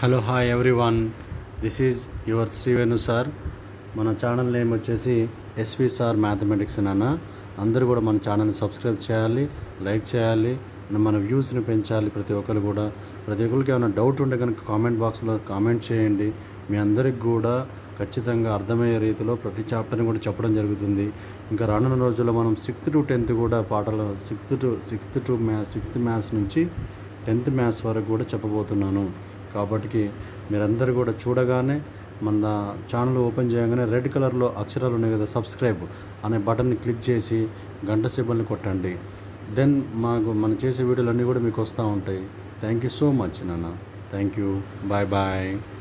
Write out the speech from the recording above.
hello hi everyone this is your Srivenu sir మన channel name వచ్చేసి S V sir mathematics నాన్న అందరూ కూడా మన ఛానల్ని సబ్స్క్రైబ్ చేయాలి లైక్ చేయాలి మన వ్యూస్ని పెంచాలి ప్రతి ఒక్కరు కూడా ప్రతి ఒక్కరికి ఏమైనా డౌట్ ఉంటే కనుక కామెంట్ బాక్స్లో కామెంట్ చేయండి మీ అందరికి కూడా ఖచ్చితంగా అర్థమయ్యే రీతిలో ప్రతి చాప్టర్ని కూడా చెప్పడం జరుగుతుంది ఇంకా రానున్న రోజుల్లో మనం సిక్స్త్ టు టెన్త్ కూడా పాటలు సిక్స్త్ టు సిక్స్త్ టు మ్యా సిక్స్త్ మ్యాథ్స్ నుంచి టెన్త్ మ్యాథ్స్ వరకు కూడా చెప్పబోతున్నాను కాబట్టి మీరందరూ కూడా చూడగానే మన ఛానల్ ఓపెన్ చేయగానే రెడ్ కలర్లో అక్షరాలు ఉన్నాయి కదా సబ్స్క్రైబ్ అనే బటన్ని క్లిక్ చేసి గంట సింబల్ని కొట్టండి దెన్ మాకు మనం చేసే వీడియోలు అన్నీ కూడా మీకు వస్తూ ఉంటాయి థ్యాంక్ యూ సో మచ్ నాన్న థ్యాంక్ యూ బాయ్ బాయ్